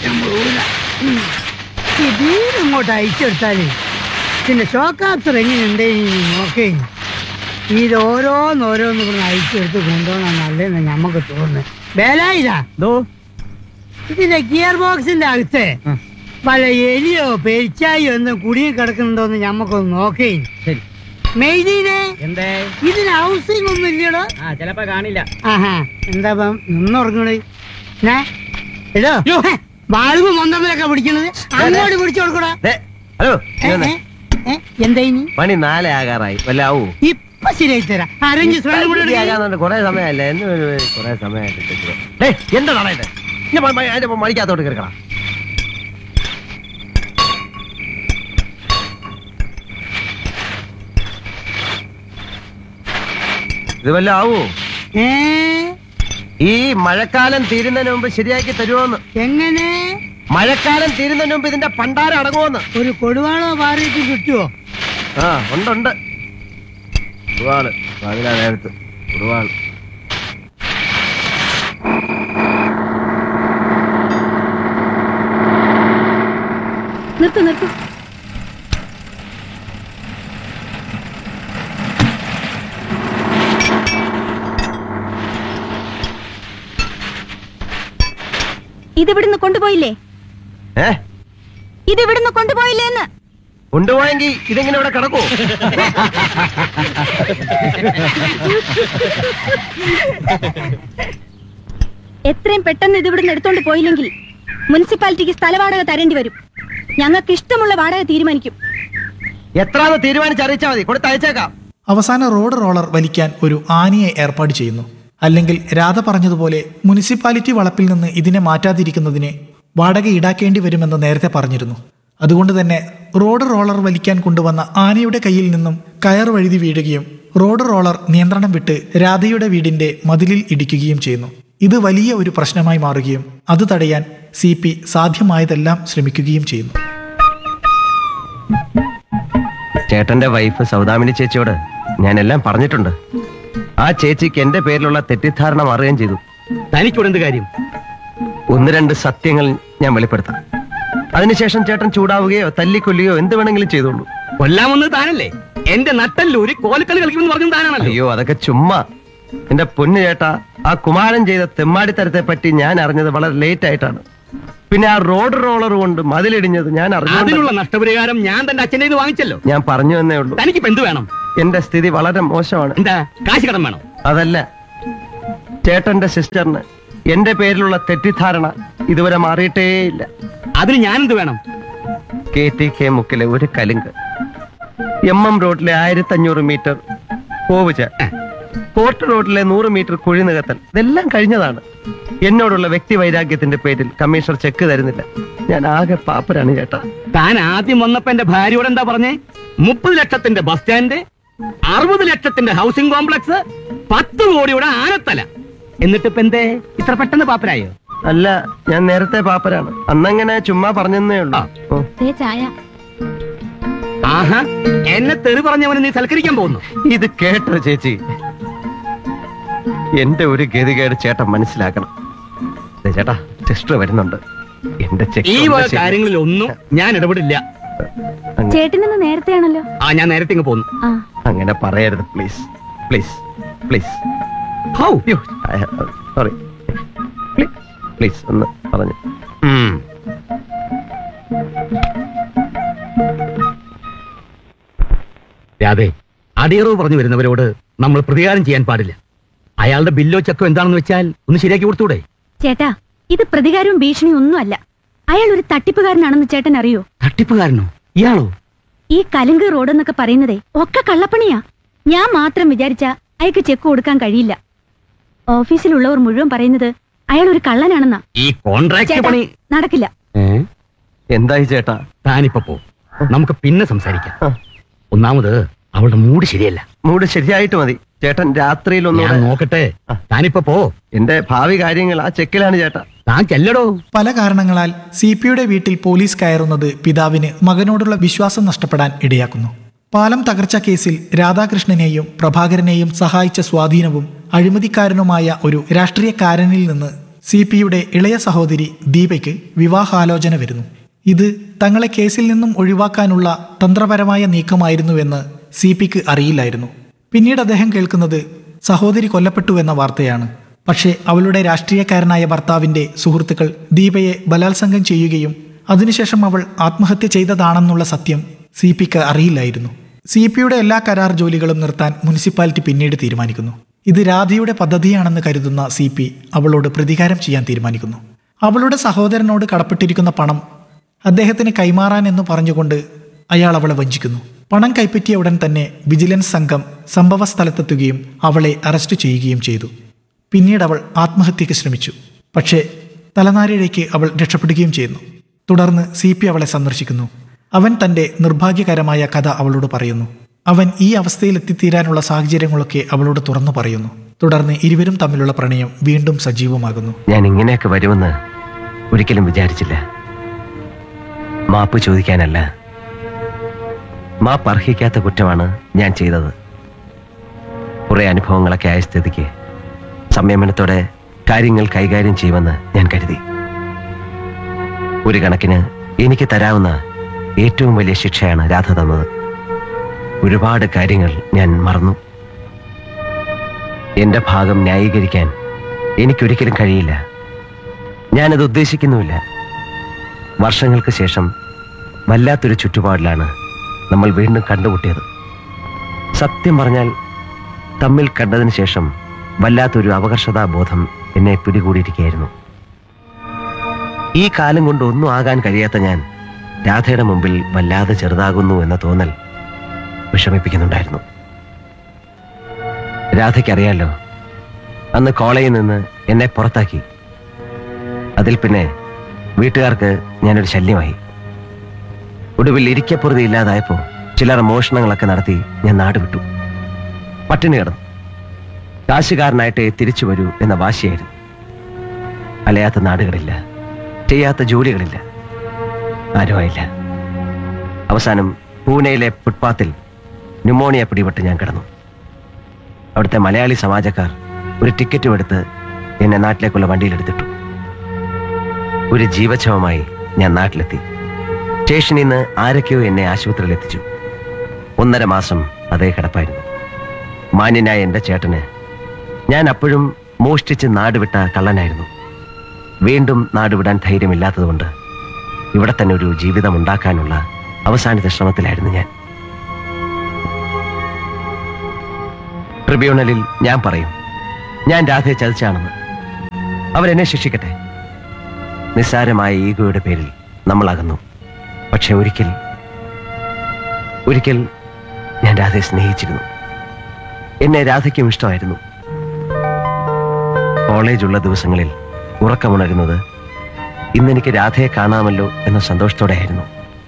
ഇതിങ്ങോട്ട് അയച്ചെടുത്താലേ പിന്നെ ഷോക്കാപ്സർ എങ്ങനെയുണ്ട് നോക്കേ ഇത് ഓരോന്നോരോന്ന് കൊണ്ട് അയച്ചെടുത്ത് കൊണ്ടുപോകണം നല്ലതെന്ന് ഞമ്മക്ക് തോന്നുന്നു ബേലായില്ല ദോ ഇതിന്റെ ഗിയർ ബോക്സിന്റെ അകത്ത് പല എലിയോ പെരിച്ചായോ ഒന്നും കുടുങ്ങി കിടക്കുന്നുണ്ടോന്ന് ഞമ്മക്കൊന്ന് നോക്കേ ശരി മെയ്തീനെ എന്തേ ഇതിന് ഹൗസിംഗ് ഒന്നും ഇല്ലടോ ആ ചിലപ്പോ കാണില്ല ആഹാ എന്താ ഇപ്പം നിന്നുറങ്ങണേ ഞാ എടോ വാൾവ് മൊന്തമ്മലൊക്കെ പിടിക്കണത് അങ്ങോട്ട് പിടിച്ചു കൊടുക്കടാ ദേ, ഹലോ ഏ, ഇങ്ങ് വന്നേ. ഏ, ഏ, എന്താ ഇനി പണി നാലേ ആകാറായി വല്ല ആവൂ ഇപ്പൊ ശരിയായി തരാം അരഞ്ച് സ്വർണ്ണം കൂടെ എടുക്ക്. ആകാന്നുണ്ട് കൊറേ സമയമല്ലേ എന്ന് കൊറേ സമയമായിട്ട് എന്താണ് ഇത് ഇനി മ- മ- അതിന്റെ മണിക്കകത്തോട്ട് കിടക്കണം ഇത് വല്ല ആവൂ ഏ ഈ മഴക്കാലം തീരുന്നതിന് മുമ്പ് ശരിയാക്കി തരുമോന്ന് എങ്ങനെ മഴക്കാലം തീരുന്നതിന് മുമ്പ് ഇതിന്റെ പണ്ടാരം അടങ്ങുമെന്ന് ഒരു കൊടുവാളോ പാറിയിട്ട് കിട്ടുവോ ആ ഉണ്ട് ഉണ്ട് കുറുവാള് പകലാ നേരത്ത് കുറുവാള് നിർത്ത് നിർത്ത് ഇതിവിടുന്ന് കൊണ്ടുപോയില്ലേ ഏ ഇതിവിടുന്ന് കൊണ്ടുപോയില്ലേ എന്ന് കൊണ്ടുപോയെങ്കിൽ ഇതെങ്ങനെ ഇവിടെ കിടക്കൂ എത്രയും പെട്ടെന്ന് ഇതിവിടുന്ന് എടുത്തോണ്ട് പോയില്ലെങ്കിൽ മുനിസിപ്പാലിറ്റിക്ക് സ്ഥലവാടക തരേണ്ടി വരും ഞങ്ങൾക്ക് ഇഷ്ടമുള്ള വാടക തീരുമാനിക്കും എത്രാന്ന് തീരുമാനിച്ചറിയിച്ചാൽ മതി കൊടുത്തയച്ചേക്കാം അവസാന റോഡ് റോളർ വലിക്കാൻ ഒരു ആനയെ ഏർപ്പാട് ചെയ്യുന്നു അല്ലെങ്കിൽ രാധ പറഞ്ഞതുപോലെ മുനിസിപ്പാലിറ്റി വളപ്പിൽ നിന്ന് ഇതിനെ മാറ്റാതിരിക്കുന്നതിന് വാടക ഈടാക്കേണ്ടി വരുമെന്ന് നേരത്തെ പറഞ്ഞിരുന്നു അതുകൊണ്ട് തന്നെ റോഡ് റോളർ വലിക്കാൻ കൊണ്ടുവന്ന ആനയുടെ കയ്യിൽ നിന്നും കയർ വഴുതി വീഴുകയും റോഡ് റോളർ നിയന്ത്രണം വിട്ട് രാധയുടെ വീടിന്റെ മതിലിൽ ഇടിക്കുകയും ചെയ്യുന്നു ഇത് വലിയ ഒരു പ്രശ്നമായി മാറുകയും അത് തടയാൻ സി പി സാധ്യമായതെല്ലാം ശ്രമിക്കുകയും ചെയ്യുന്നു ചേട്ടന്റെ വൈഫ് സൗദാമിനി ചേച്ചിയോട് ഞാൻ എല്ലാം പറഞ്ഞിട്ടുണ്ട് ആ ചേച്ചിക്ക് എന്റെ പേരിലുള്ള തെറ്റിദ്ധാരണ മാറുകയും ചെയ്തു തനിക്കൂടെ എന്ത് കാര്യം ഒന്ന് രണ്ട് സത്യങ്ങൾ ഞാൻ വെളിപ്പെടുത്താം അതിനുശേഷം ചേട്ടൻ ചൂടാവുകയോ തല്ലിക്കൊല്ലുകയോ എന്ത് വേണമെങ്കിലും ചെയ്തോളൂ കൊല്ലാമെന്ന് താനല്ലേ എന്റെ നട്ടല്ലൂരി കോലക്കളി കളിക്കുമെന്ന് പറഞ്ഞത് താനാണല്ലോ അയ്യോ അതൊക്കെ ചുമ്മാ എന്റെ പൊന്നു ചേട്ടാ ആ കുമാരൻ ചെയ്ത തെമ്മാടിത്തരത്തെ പറ്റി ഞാൻ അറിഞ്ഞത് വളരെ ലേറ്റ് ആയിട്ടാണ് പിന്നെ ആ റോഡ് റോളർ കൊണ്ട് മതിലിടിഞ്ഞത് ഞാൻ അറിഞ്ഞു അതിനുള്ള നഷ്ടപരിഹാരം ഞാൻ തന്റെ അച്ഛൻ്റെ ഇത് വാങ്ങിച്ചല്ലോ ഞാൻ പറഞ്ഞു എന്നേ ഉള്ളൂ തനിക്കിപ്പോ എന്ത് വേണം എന്റെ സ്ഥിതി വളരെ മോശമാണ് എന്താ കാശ് കടം വേണം അതല്ല ചേട്ടന്റെ സിസ്റ്ററിന് എന്റെ പേരിലുള്ള തെറ്റിദ്ധാരണ ഇതുവരെ മാറിയിട്ടേയില്ല അതിന് ഞാൻ എന്ത് വേണം കെ ടി കെ മുക്കിലെ ഒരു കലുങ്ക് എം എം റോഡിലെ ആയിരത്തി അഞ്ഞൂറ് മീറ്റർ പോവുച കോർട്ട് റോഡിലെ നൂറ് മീറ്റർ കുഴി നികത്തൽ ഇതെല്ലാം കഴിഞ്ഞതാണ് എന്നോടുള്ള വ്യക്തി വൈരാഗ്യത്തിന്റെ പേരിൽ കമ്മീഷണർ ചെക്ക് തരുന്നില്ല ഞാൻ ആകെ പാപ്പരാണ് ചേട്ടാ താൻ ആദ്യം വന്നപ്പോ എന്റെ ഭാര്യയോട് എന്താ പറഞ്ഞേ മുപ്പത് ലക്ഷത്തിന്റെ ബസ് സ്റ്റാൻഡ് അറുപത് ലക്ഷത്തിന്റെ ഹൗസിംഗ് കോംപ്ലക്സ് പത്ത് കോടിയുടെ ആനത്തല എന്നിട്ട് ഇപ്പൊ എന്തേ ഇത്ര പെട്ടെന്ന് പാപ്പരായോ അല്ല ഞാൻ നേരത്തെ പാപ്പരാണ് അന്നങ്ങനെ ചുമ്മാ പറഞ്ഞെന്നേ ഉള്ളൂ ആ. ഓ, ചായ ആഹാ എന്നെ തെറി പറഞ്ഞവനെ നീ സൽക്കരിക്കാൻ പോകുന്നു ഇത് കേട്ടോ ചേച്ചി എന്റെ ഒരു ഗതികേട് ചേട്ടൻ മനസ്സിലാക്കണം ദേ ചേട്ടാ സിസ്റ്റർ വരുന്നുണ്ട് എന്റെ ചെക്ക് ഈ ഒന്ന് വക ശരി- കാര്യങ്ങളിൽ ഒന്നും ഞാൻ ഇടപെടില്ല അങ്ങ- ചേട്ടനിന്ന് നേരത്തെയാണല്ലോ ആ ഞാൻ നേരത്തെ ഇങ്ങ് പോന്നു ആ അങ്ങനെ പറയരുത് please please please how sorry please ഒന്ന് പറഞ്ഞു ഉം. രാധേ അടിയറവ് പറഞ്ഞു വരുന്നവരോട് നമ്മൾ പ്രതികാരം ചെയ്യാൻ പാടില്ല അയാളുടെ ബില്ലോ ചെക്കോ എന്താണെന്ന് വെച്ചാൽ ഒന്ന് ശരിയാക്കി കൊടുത്തൂടെ ചേട്ടാ ഇത് പ്രതികാരവും ഭീഷണിയും ഒന്നുമല്ല അയാൾ ഒരു തട്ടിപ്പുകാരനാണെന്ന് ചേട്ടൻ അറിയോ തട്ടിപ്പുകാരനോ ഇയാളോ ഈ കലുങ്ക് റോഡ് എന്നൊക്കെ പറയുന്നതേ ഒക്കെ കള്ളപ്പണിയാ ഞാൻ മാത്രം വിചാരിച്ച അയാൾക്ക് ചെക്ക് കൊടുക്കാൻ കഴിയില്ല ഓഫീസിലുള്ളവർ മുഴുവൻ പറയുന്നത് അയാൾ ഒരു കള്ളനാണെന്നാ ഈ കോൺട്രാക്ട് ചേട്ടാ പണി നടക്കില്ല ഏ? എന്തായി ചേട്ടാ താനിപ്പോ പോ നമുക്ക് പിന്നെ സംസാരിക്കാം ആ. ഒന്നാമത് അവളുടെ മൂഡ് ശരിയല്ല മൂട് ശരിയായിട്ട് മതി ചേട്ടൻ രാത്രിയിൽ ഞാൻ ഒന്ന് നോക്കട്ടെ താനിപ്പോ പോ എന്റെ ഭാവി കാര്യങ്ങൾ ആ ചെക്കിലാണ് ചേട്ടാ താൻ ചെല്ലടോ പല കാരണങ്ങളാൽ സി പിയുടെ വീട്ടിൽ പോലീസ് കയറുന്നത് പിതാവിന് മകനോടുള്ള വിശ്വാസം നഷ്ടപ്പെടാൻ ഇടയാക്കുന്നു പാലം തകർച്ച കേസിൽ രാധാകൃഷ്ണനെയും പ്രഭാകരനെയും സഹായിച്ച സ്വാധീനവും അഴിമതിക്കാരനുമായ ഒരു രാഷ്ട്രീയക്കാരനിൽ നിന്ന് സി പിയുടെ ഇളയ സഹോദരി ദീപയ്ക്ക് വിവാഹാലോചന വരുന്നു ഇത് തങ്ങളെ കേസിൽ നിന്നും ഒഴിവാക്കാനുള്ള തന്ത്രപരമായ നീക്കമായിരുന്നുവെന്ന് സി പിക്ക് അറിയില്ലായിരുന്നു പിന്നീട് അദ്ദേഹം കേൾക്കുന്നത് സഹോദരി കൊല്ലപ്പെട്ടു എന്ന വാർത്തയാണ് പക്ഷേ അവളുടെ രാഷ്ട്രീയക്കാരനായ ഭർത്താവിന്റെ സുഹൃത്തുക്കൾ ദീപയെ ബലാത്സംഗം ചെയ്യുകയും അതിനുശേഷം അവൾ ആത്മഹത്യ ചെയ്തതാണെന്നുള്ള സത്യം സി പിക്ക് അറിയില്ലായിരുന്നു സി പിയുടെ എല്ലാ കരാർ ജോലികളും നിർത്താൻ മുനിസിപ്പാലിറ്റി പിന്നീട് തീരുമാനിക്കുന്നു ഇത് രാധയുടെ പദ്ധതിയാണെന്ന് കരുതുന്ന സി പി അവളോട് പ്രതികാരം ചെയ്യാൻ തീരുമാനിക്കുന്നു അവളുടെ സഹോദരനോട് കടപ്പെട്ടിരിക്കുന്ന പണം അദ്ദേഹത്തിന് കൈമാറാൻ എന്ന് പറഞ്ഞുകൊണ്ട് അയാൾ അവളെ വഞ്ചിക്കുന്നു പണം കൈപ്പറ്റിയ ഉടൻ തന്നെ വിജിലൻസ് സംഘം സംഭവ സ്ഥലത്തെത്തുകയും അവളെ അറസ്റ്റ് ചെയ്യുകയും ചെയ്തു പിന്നീട് അവൾ ആത്മഹത്യക്ക് ശ്രമിച്ചു പക്ഷേ തലനാരിഴയ്ക്ക് അവൾ രക്ഷപ്പെടുകയും ചെയ്യുന്നു തുടർന്ന് സി പി അവളെ സന്ദർശിക്കുന്നു അവൻ തന്റെ നിർഭാഗ്യകരമായ കഥ അവളോട് പറയുന്നു അവൻ ഈ അവസ്ഥയിൽ എത്തിത്തീരാനുള്ള സാഹചര്യങ്ങളൊക്കെ അവളോട് തുറന്നു പറയുന്നു തുടർന്ന് ഇരുവരും തമ്മിലുള്ള പ്രണയം വീണ്ടും സജീവമാകുന്നു ഞാൻ ഇങ്ങനെയൊക്കെ വരുമെന്ന് ഒരിക്കലും വിചാരിച്ചില്ല മാപ്പ് ചോദിക്കാനല്ല മാപ്പ് അർഹിക്കാത്ത കുറ്റമാണ് ഞാൻ ചെയ്തത് കുറെ അനുഭവങ്ങളൊക്കെ ആയ സ്ഥിതിക്ക് സംയമനത്തോടെ കാര്യങ്ങൾ കൈകാര്യം ചെയ്യുമെന്ന് ഞാൻ കരുതി ഒരു കണക്കിന് എനിക്ക് തരാവുന്ന ഏറ്റവും വലിയ ശിക്ഷയാണ് രാധ തന്നത് ഒരുപാട് കാര്യങ്ങൾ ഞാൻ മറന്നു എന്റെ ഭാഗം ന്യായീകരിക്കാൻ എനിക്കൊരിക്കലും കഴിയില്ല ഞാനത് ഉദ്ദേശിക്കുന്നുമില്ല വർഷങ്ങൾക്ക് ശേഷം വല്ലാത്തൊരു ചുറ്റുപാടിലാണ് നമ്മൾ വീണ്ടും കണ്ടുമുട്ടിയത് സത്യം പറഞ്ഞാൽ തമ്മിൽ കണ്ടതിന് ശേഷം വല്ലാത്തൊരു അപകർഷതാബോധം എന്നെ പിടികൂടിയിരിക്കുകയായിരുന്നു ഈ കാലം കൊണ്ട് ഒന്നും ആകാൻ കഴിയാത്ത ഞാൻ രാധയുടെ മുമ്പിൽ വല്ലാതെ ചെറുതാകുന്നു എന്ന തോന്നൽ വിഷമിപ്പിക്കുന്നുണ്ടായിരുന്നു രാധയ്ക്കറിയാലോ അന്ന് കോളേജിൽ നിന്ന് എന്നെ പുറത്താക്കി അതിൽ പിന്നെ വീട്ടുകാർക്ക് ഞാനൊരു ശല്യമായി ഒടുവിൽ ഇരിക്കപ്പുറതി ഇല്ലാതായപ്പോ ചിലർ മോഷണങ്ങളൊക്കെ നടത്തി ഞാൻ നാട് വിട്ടു പട്ടിണി കിടന്നു കാശുകാരനായിട്ടേ തിരിച്ചു വരൂ എന്ന വാശിയായിരുന്നു അലയാത്ത നാടുകളില്ല ചെയ്യാത്ത ജോലികളില്ല ആരുമായില്ല അവസാനം പൂനെയിലെ ഫുട്പാത്തിൽ ന്യൂമോണിയ പിടിപെട്ട് ഞാൻ കിടന്നു അവിടുത്തെ മലയാളി സമാജക്കാർ ഒരു ടിക്കറ്റും എടുത്ത് എന്നെ നാട്ടിലേക്കുള്ള വണ്ടിയിലെടുത്തിട്ടു ഒരു ജീവച്ഛവമായി ഞാൻ നാട്ടിലെത്തി സ്റ്റേഷനിൽ നിന്ന് ആരൊക്കെയോ എന്നെ ആശുപത്രിയിൽ എത്തിച്ചു ഒന്നര മാസം അതേ കിടപ്പായിരുന്നു മാന്യനായ എൻ്റെ ചേട്ടന് ഞാൻ അപ്പോഴും മോഷ്ടിച്ച് നാടുവിട്ട കള്ളനായിരുന്നു വീണ്ടും നാടുവിടാൻ ധൈര്യമില്ലാത്തതുകൊണ്ട് ഇവിടെ തന്നെ ഒരു ജീവിതം ഉണ്ടാക്കാനുള്ള അവസാനത്തെ ശ്രമത്തിലായിരുന്നു ഞാൻ ട്രിബ്യൂണലിൽ ഞാൻ പറയും ഞാൻ രാധയെ ചതിച്ചാണെന്ന് അവരെന്നെ ശിക്ഷിക്കട്ടെ നിസ്സാരമായ ഈഗോയുടെ പേരിൽ നമ്മൾ അകന്നു പക്ഷെ ഒരിക്കൽ ഒരിക്കൽ ഞാൻ രാധയെ സ്നേഹിച്ചിരുന്നു എന്നെ രാധയ്ക്കും ഇഷ്ടമായിരുന്നു കോളേജുള്ള ദിവസങ്ങളിൽ ഉറക്കമുണരുന്നത് ഇന്നെനിക്ക് രാധയെ കാണാമല്ലോ എന്ന സന്തോഷത്തോടെയായിരുന്നു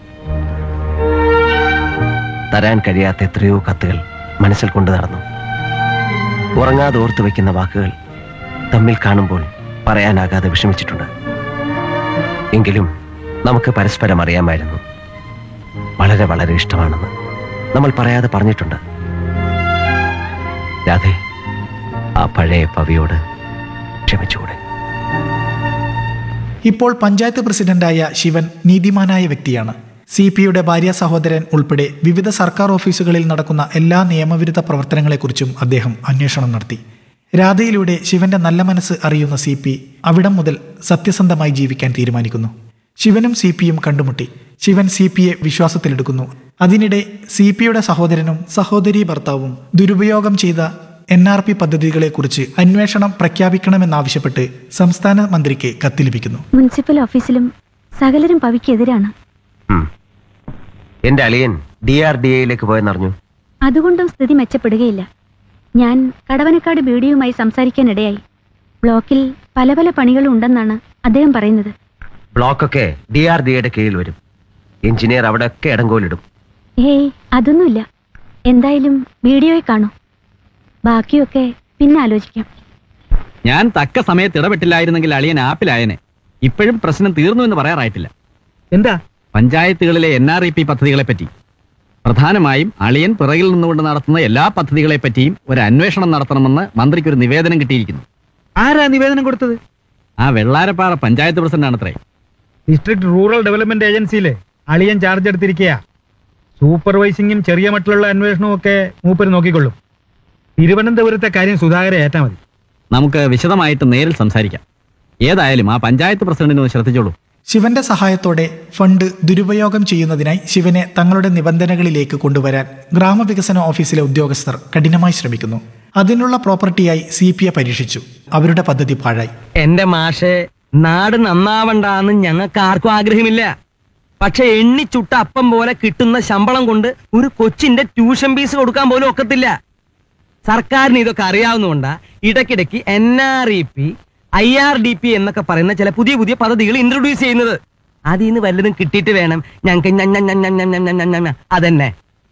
തരാൻ കഴിയാത്ത എത്രയോ കത്തുകൾ മനസ്സിൽ കൊണ്ടു നടന്നു ഉറങ്ങാതെ ഓർത്തു വയ്ക്കുന്ന വാക്കുകൾ തമ്മിൽ കാണുമ്പോൾ പറയാനാകാതെ വിഷമിച്ചിട്ടുണ്ട് എങ്കിലും നമുക്ക് പരസ്പരം അറിയാമായിരുന്നു വളരെ വളരെ ഇഷ്ടമാണെന്ന് നമ്മൾ പറയാതെ പറഞ്ഞിട്ടുണ്ട് രാധേ ആ പഴയ പവിയോട് ക്ഷമിച്ചുകൂടെ ഇപ്പോൾ പഞ്ചായത്ത് പ്രസിഡന്റായ ശിവൻ നീതിമാനായ വ്യക്തിയാണ് സി പിയുടെ ഭാര്യ സഹോദരൻ ഉൾപ്പെടെ വിവിധ സർക്കാർ ഓഫീസുകളിൽ നടക്കുന്ന എല്ലാ നിയമവിരുദ്ധ പ്രവർത്തനങ്ങളെക്കുറിച്ചും അദ്ദേഹം അന്വേഷണം നടത്തി രാധയിലൂടെ ശിവന്റെ നല്ല മനസ്സ് അറിയുന്ന സി പി അവിടം മുതൽ സത്യസന്ധമായി ജീവിക്കാൻ തീരുമാനിക്കുന്നു ശിവനും സി പിയും കണ്ടുമുട്ടി ശിവൻ സി പിയെ വിശ്വാസത്തിലെടുക്കുന്നു അതിനിടെ സി പിയുടെ സഹോദരനും സഹോദരി ഭർത്താവും ദുരുപയോഗം ചെയ്ത എൻ ആർ പി പദ്ധതികളെക്കുറിച്ച് അന്വേഷണം പ്രഖ്യാപിക്കണമെന്നാവശ്യപ്പെട്ട് സംസ്ഥാന മന്ത്രിക്ക് കത്ത് ലഭിക്കുന്നു മുനിസിപ്പൽ ഓഫീസിലും സകലരും പവിക്കെതിരാണ് ഉം. എന്റെ അളിയൻ ഡി ആർ ഡി എയിലേക്ക് പോയെന്നറിഞ്ഞു അതുകൊണ്ടും സ്ഥിതി മെച്ചപ്പെടുകയില്ല ഞാൻ കടവനക്കാട് ബീഡിയുമായി സംസാരിക്കാനിടയായി ബ്ലോക്കിൽ പല പല പണികളും ഉണ്ടെന്നാണ് അദ്ദേഹം പറയുന്നത് ബ്ലോക്കൊക്കെ ഡി ആർ ഡി എയുടെ കീഴിൽ വരും എഞ്ചിനീയർ അവിടെ ഒക്കെ ഇടങ്കോലിടും ഏയ് അതൊന്നുമില്ല എന്തായാലും വീഡിയോയിൽ കാണൂ ബാക്കിയൊക്കെ പിന്നെ ആലോചിക്കാം ഞാൻ തക്ക സമയത്ത് ഇടപെട്ടില്ലായിരുന്നെങ്കിൽ അളിയൻ ആപ്പിലായനെ ഇപ്പോഴും പ്രശ്നം തീർന്നു എന്ന് പറയാറായിട്ടില്ല എന്താ പഞ്ചായത്തുകളിലെ എൻ ആർ ഇ പി പദ്ധതികളെ പറ്റി പ്രധാനമായും അളിയൻ പിറകിൽ നിന്നുകൊണ്ട് നടത്തുന്ന എല്ലാ പദ്ധതികളെ പറ്റിയും ഒരു അന്വേഷണം നടത്തണമെന്ന് മന്ത്രിക്ക് ഒരു നിവേദനം കിട്ടിയിരിക്കുന്നു ആരാ നിവേദനം കൊടുത്തത് ആ വെള്ളാരപ്പാറ പഞ്ചായത്ത് പ്രസിഡന്റ് ആണത്രേ ഡിസ്ട്രിക്ട് റൂറൽ ഡെവലപ്മെന്റ് ഏജൻസിയിലെ അളിയൻ ചാർജ് എടുത്തിരിക്കുക സൂപ്പർവൈസിങ്ങും ചെറിയ മട്ടിലുള്ള അന്വേഷണവും ഒക്കെ മൂപ്പര് നോക്കിക്കൊള്ളും തിരുവനന്തപുരത്തെ കാര്യം സുധാകരെ ഏറ്റാ മതി നമുക്ക് വിശദമായിട്ട് നേരിൽ സംസാരിക്കാം ഏതായാലും ആ പഞ്ചായത്ത് പ്രസിഡന്റിനെ ഒന്ന് ശ്രദ്ധിച്ചോളൂ ശിവന്റെ സഹായത്തോടെ ഫണ്ട് ദുരുപയോഗം ചെയ്യുന്നതിനായി ശിവനെ തങ്ങളുടെ നിബന്ധനകളിലേക്ക് കൊണ്ടുവരാൻ ഗ്രാമവികസന ഓഫീസിലെ ഉദ്യോഗസ്ഥർ കഠിനമായി ശ്രമിക്കുന്നു അതിനുള്ള പ്രോപ്പർട്ടിയായി സി പി എ പരീക്ഷിച്ചു അവരുടെ പദ്ധതി പാഴായി എന്റെ മാഷെ നാട് നന്നാവണ്ടാന്ന് ഞങ്ങൾക്ക് ആർക്കും ആഗ്രഹമില്ല പക്ഷെ എണ്ണിച്ചുട്ട അപ്പം പോലെ കിട്ടുന്ന ശമ്പളം കൊണ്ട് ഒരു കൊച്ചിന്റെ ട്യൂഷൻ ഫീസ് കൊടുക്കാൻ പോലും ഒക്കത്തില്ല സർക്കാരിന് ഇതൊക്കെ അറിയാവുന്നതുകൊണ്ടാ ഇടയ്ക്കിടയ്ക്ക് N R E P I R D P എന്നൊക്കെ പറയുന്ന ചില പുതിയ പുതിയ പദ്ധതികൾ ഇൻട്രൊഡ്യൂസ് ചെയ്യുന്നത് അതിൽ നിന്ന് വല്ലതും കിട്ടിയിട്ട് വേണം ഞങ്ങൾക്ക് ഞ- ഞ- ഞ- ഞ- ഞ- ഞ- ഞ- ഞ- ഞ- അതന്നെ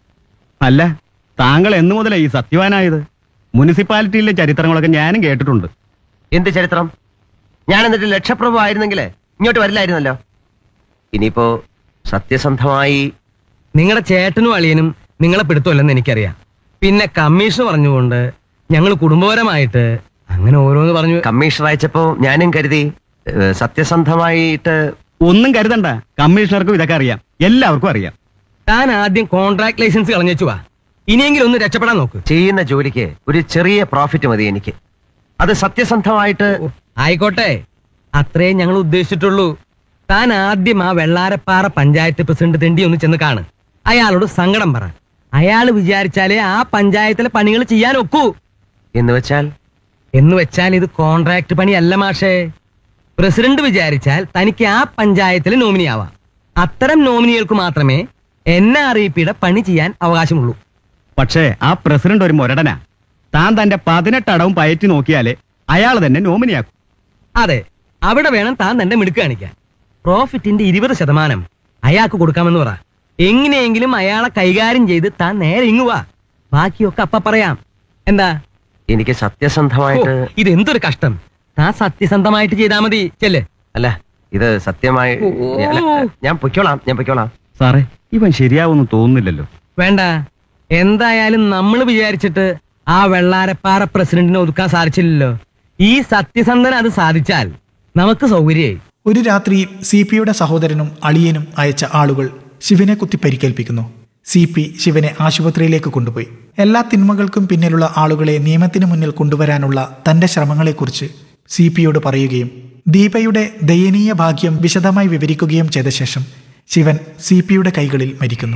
അല്ല താങ്കൾ എന്നു മുതലാ ഈ സത്യവാനായത് മുനിസിപ്പാലിറ്റിയിലെ ചരിത്രങ്ങളൊക്കെ ഞാനും കേട്ടിട്ടുണ്ട് എന്ത് ചരിത്രം ഞാൻ എന്നിട്ട് ലക്ഷപ്രഭു ആയിരുന്നെങ്കിൽ ഇങ്ങോട്ട് വരില്ലായിരുന്നല്ലോ ഇനിയിപ്പോ സത്യസന്ധമായി നിങ്ങളുടെ ചേട്ടനും അളിയനും നിങ്ങളെ പിടുത്തമല്ലെന്ന് എനിക്കറിയാം പിന്നെ കമ്മീഷൻ പറഞ്ഞുകൊണ്ട് ഞങ്ങൾ കുടുംബപരമായിട്ട് അങ്ങനെ ഓരോന്ന് പറഞ്ഞു കമ്മീഷണർ അയച്ചപ്പോ ഞാനും കരുതി ഏഹ്, സത്യസന്ധമായിട്ട് ഒന്നും കരുതണ്ട കമ്മീഷണർക്കും ഇതൊക്കെ അറിയാം എല്ലാവർക്കും അറിയാം താൻ ആദ്യം കോൺട്രാക്ട് ലൈസൻസ് കളഞ്ഞു വാ ഇനിയെങ്കിലും ഒന്ന് രക്ഷപ്പെടാൻ നോക്ക് ചെയ്യുന്ന ജോലിക്ക് ഒരു ചെറിയ പ്രോഫിറ്റ് മതി എനിക്ക് അത് സത്യസന്ധമായിട്ട് ആയിക്കോട്ടെ അത്രേ ഞങ്ങൾ ഉദ്ദേശിച്ചിട്ടുള്ളൂ താൻ ആദ്യം ആ വെള്ളാരപ്പാറ പഞ്ചായത്ത് പ്രസിഡന്റ് തെണ്ടി ഒന്ന് ചെന്ന് കാണ് അയാളോട് സങ്കടം പറ അയാൾ വിചാരിച്ചാലേ ആ പഞ്ചായത്തിലെ പണികൾ ചെയ്യാൻ ഒക്കൂ എന്ന് വെച്ചാൽ എന്ന് വെച്ചാൽ ഇത് കോൺട്രാക്ട് പണിയല്ല മാഷേ പ്രസിഡന്റ് വിചാരിച്ചാൽ തനിക്ക് ആ പഞ്ചായത്തിലെ നോമിനി ആവാം അത്തരം നോമിനികൾക്ക് മാത്രമേ എൻ ആർ ഇ പിയുടെ പണി ചെയ്യാൻ അവകാശമുള്ളൂ പക്ഷേ ആ പ്രസിഡന്റ് ഒരു മുരടനാ താൻ തന്റെ പതിനെട്ട് അടവും പയറ്റി നോക്കിയാലേ അയാൾ തന്നെ നോമിനിയാക്കും അതെ അവിടെ വേണം താൻ തന്റെ മിടുക്ക് കാണിക്കാൻ പ്രോഫിറ്റിന്റെ ഇരുപത് ശതമാനം അയാൾക്ക് കൊടുക്കാമെന്ന് പറ എങ്ങനെയെങ്കിലും അയാളെ കൈകാര്യം ചെയ്ത് താൻ നേരെ ഇങ്ങുവാ ബാക്കിയൊക്കെ അപ്പ പറയാം എന്താ എനിക്ക് സത്യസന്ധമായിട്ട് ഓ, ഇതെന്തൊരു കഷ്ടം താൻ സത്യസന്ധമായിട്ട് ചെയ്താ മതി ചെല്ലേ അല്ല ഇത് സത്യമായി അല്ല, ഞാൻ പൊയ്ക്കോളാം ഞാൻ പൊയ്ക്കോളാം സാറേ ഇവൻ ശരിയാവൊന്നും തോന്നുന്നില്ലല്ലോ വേണ്ട എന്തായാലും നമ്മൾ വിചാരിച്ചിട്ട് ആ വെള്ളാരപ്പാറ പ്രസിഡന്റിനെ ഒതുക്കാൻ സാധിച്ചില്ലല്ലോ ഈ സത്യസന്ധന അത് സാധിച്ചാൽ നമുക്ക് സൗകര്യമായി ഒരു രാത്രിയിൽ സി പിയുടെ സഹോദരനും അളിയനും അയച്ച ആളുകൾ ശിവനെ കുത്തി പരിക്കേൽപ്പിക്കുന്നു സി പി ശിവനെ ആശുപത്രിയിലേക്ക് കൊണ്ടുപോയി എല്ലാ തിന്മകൾക്കും പിന്നിലുള്ള ആളുകളെ നിയമത്തിന് മുന്നിൽ കൊണ്ടുവരാനുള്ള തന്റെ ശ്രമങ്ങളെക്കുറിച്ച് സി പിയോട് പറയുകയും ദീപയുടെ ദയനീയ ഭാഗ്യം വിശദമായി വിവരിക്കുകയും ചെയ്ത ശേഷം ശിവൻ സി പിയുടെ കൈകളിൽ മരിക്കുന്നു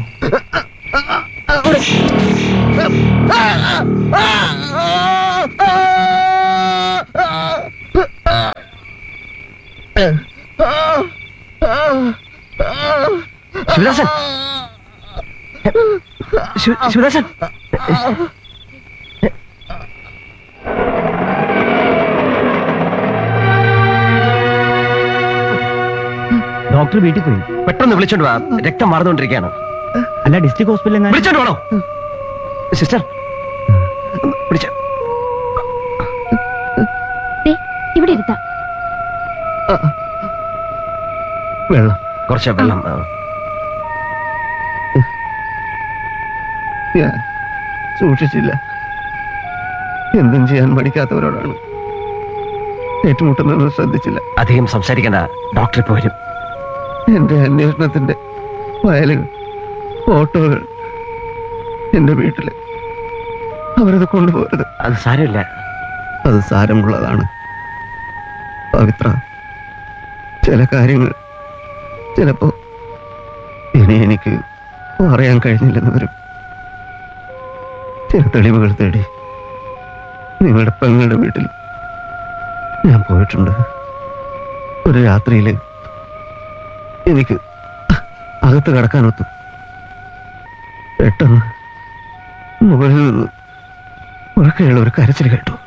ശിവദാസൻ ശിവ- ശിവദാസൻ ഡോക്ടർ വീട്ടിൽ പോയി പെട്ടെന്ന് വിളിച്ചോണ്ട് വാ രക്തം മാറുന്നോണ്ടിരിക്കുകയാണ് അല്ല ഡിസ്ട്രിക്ട് ഹോസ്പിറ്റലിൽ വിളിച്ചോണ്ട് വേണോ സിസ്റ്റർ വിളിച്ചോ ദേ, ഇവിടെ ഇരുത്താം വെള്ളം കുറച്ച് വെള്ളം ആ. ഞാൻ സൂക്ഷിച്ചില്ല എന്തും ചെയ്യാൻ പഠിക്കാത്തവരോടാണ് ഏറ്റുമുട്ടുന്നത് ശ്രദ്ധിച്ചില്ല അധികം സംസാരിക്കണ്ട ഡോക്ടർ ഇപ്പൊ വരും എന്റെ അന്വേഷണത്തിന്റെ ഫയലുകൾ ഫോട്ടോകൾ എന്റെ വീട്ടില് അവരത് കൊണ്ടുപോകരുത് അത് സാരമില്ല അത് സാരമുള്ളതാണ് പവിത്ര ചില കാര്യങ്ങൾ ചിലപ്പോ ഇനി എനിക്ക് പറയാൻ കഴിഞ്ഞില്ലെന്ന് വരും ചില തെളിവുകൾ തേടി നിങ്ങളുടെ പെങ്ങളുടെ വീട്ടിൽ ഞാൻ പോയിട്ടുണ്ട് ഒരു രാത്രിയിൽ എനിക്ക് അകത്ത് കിടക്കാനൊത്തു പെട്ടെന്ന് മുകളിൽ നിന്ന് ഉറക്കെയുള്ള ഒരു കരച്ചിൽ കേട്ടു